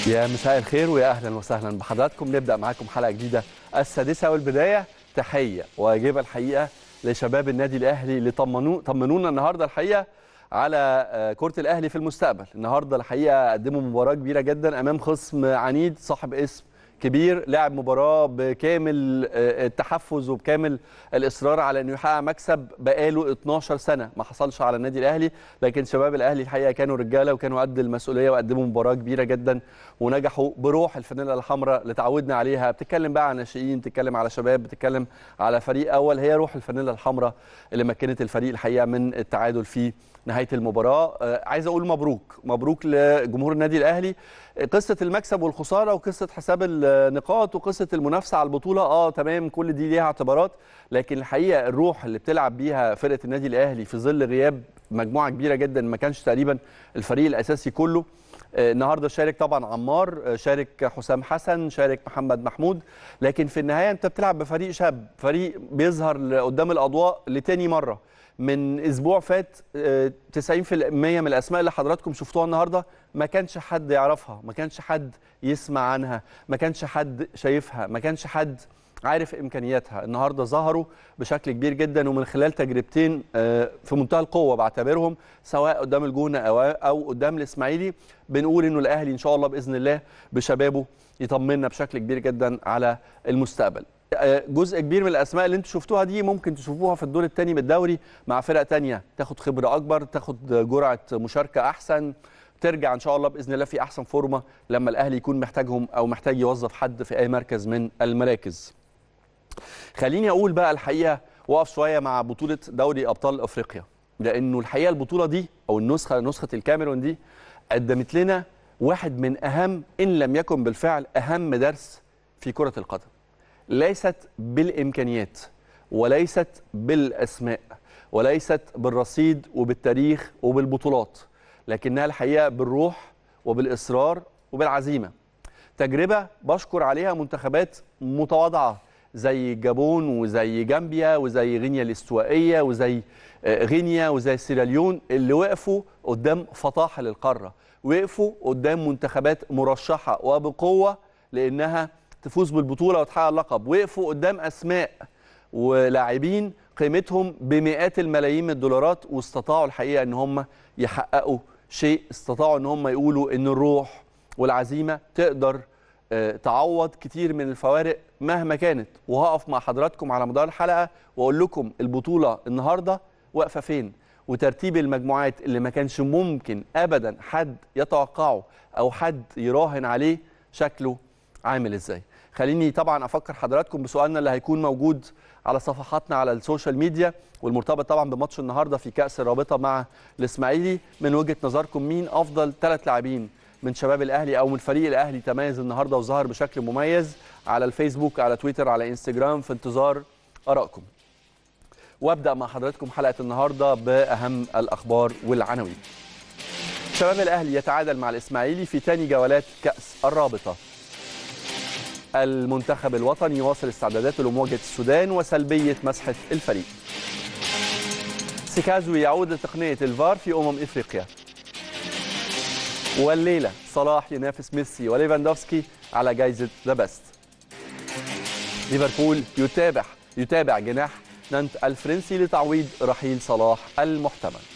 يا مساء الخير ويا اهلا وسهلا بحضراتكم نبدا معاكم حلقه جديده السادسه والبدايه تحيه واجبه الحقيقه لشباب النادي الاهلي اللي طمنوا طمنونا النهارده الحقيقه على آه، كره الاهلي في المستقبل النهارده الحقيقه قدموا مباراه كبيره جدا امام خصم عنيد صاحب اسم كبير لعب مباراه بكامل آه، التحفز وبكامل الاصرار على انه يحقق مكسب بقاله 12 سنه ما حصلش على النادي الاهلي لكن شباب الاهلي الحقيقه كانوا رجاله وكانوا قد المسؤوليه وقدموا مباراه كبيره جدا ونجحوا بروح الفانيلا الحمراء اللي تعودنا عليها بتتكلم بقى عن ناشئين بتتكلم على شباب بتتكلم على فريق اول هي روح الفانيلا الحمراء اللي مكنت الفريق الحقيقه من التعادل في نهايه المباراه آه، عايز اقول مبروك مبروك لجمهور النادي الاهلي قصه المكسب والخساره وقصه حساب النقاط وقصه المنافسه على البطوله اه تمام كل دي ليها اعتبارات لكن الحقيقه الروح اللي بتلعب بيها فرقه النادي الاهلي في ظل غياب مجموعه كبيره جدا ما كانش تقريبا الفريق الاساسي كله آه، النهارده شارك طبعا عمار آه، شارك حسام حسن شارك محمد محمود لكن في النهايه انت بتلعب بفريق شاب فريق بيظهر قدام الاضواء لتاني مره من اسبوع فات آه، 90% من الاسماء اللي حضراتكم شفتوها النهارده ما كانش حد يعرفها ما كانش حد يسمع عنها ما كانش حد شايفها ما كانش حد عارف امكانياتها النهارده ظهروا بشكل كبير جدا ومن خلال تجربتين آه، في منتهى القوه بعتبرهم سواء قدام الجونه او او قدام الاسماعيلي بنقول انه الاهلي ان شاء الله باذن الله بشبابه يطمنا بشكل كبير جدا على المستقبل آه، جزء كبير من الاسماء اللي انتم شفتوها دي ممكن تشوفوها في الدور الثاني من الدوري مع فرق تانية تاخد خبره اكبر تاخد جرعه مشاركه احسن ترجع ان شاء الله باذن الله في احسن فورمه لما الاهلي يكون محتاجهم او محتاج يوظف حد في اي مركز من المراكز خليني اقول بقى الحقيقه واقف شويه مع بطوله دوري ابطال افريقيا لانه الحقيقه البطوله دي او النسخه نسخه الكاميرون دي قدمت لنا واحد من اهم ان لم يكن بالفعل اهم درس في كره القدم ليست بالامكانيات وليست بالاسماء وليست بالرصيد وبالتاريخ وبالبطولات لكنها الحقيقه بالروح وبالاصرار وبالعزيمه تجربه بشكر عليها منتخبات متواضعه زي الجابون وزي جامبيا وزي غينيا الاستوائيه وزي آه، غينيا وزي سيراليون اللي وقفوا قدام فطاحل القاره وقفوا قدام منتخبات مرشحه وبقوه لانها تفوز بالبطوله وتحقق اللقب وقفوا قدام اسماء ولاعبين قيمتهم بمئات الملايين من الدولارات واستطاعوا الحقيقه ان هم يحققوا شيء استطاعوا ان هم يقولوا ان الروح والعزيمه تقدر آه، تعوض كتير من الفوارق مهما كانت وهقف مع حضراتكم على مدار الحلقه واقول لكم البطوله النهارده واقفه فين وترتيب المجموعات اللي ما كانش ممكن ابدا حد يتوقعه او حد يراهن عليه شكله عامل ازاي خليني طبعا افكر حضراتكم بسؤالنا اللي هيكون موجود على صفحاتنا على السوشيال ميديا والمرتبط طبعا بماتش النهارده في كاس الرابطه مع الاسماعيلي من وجهه نظركم مين افضل ثلاث لاعبين من شباب الاهلي او من فريق الاهلي تميز النهارده وظهر بشكل مميز على الفيسبوك على تويتر على انستجرام في انتظار ارائكم وابدا مع حضراتكم حلقه النهارده باهم الاخبار والعناوين شباب الاهلي يتعادل مع الاسماعيلي في ثاني جولات كاس الرابطه المنتخب الوطني يواصل استعداداته لمواجهه السودان وسلبيه مسحه الفريق سيكازو يعود لتقنيه الفار في امم افريقيا والليله صلاح ينافس ميسي وليفاندوفسكي على جائزه ذا بيست ليفربول يتابع يتابع جناح نانت الفرنسي لتعويض رحيل صلاح المحتمل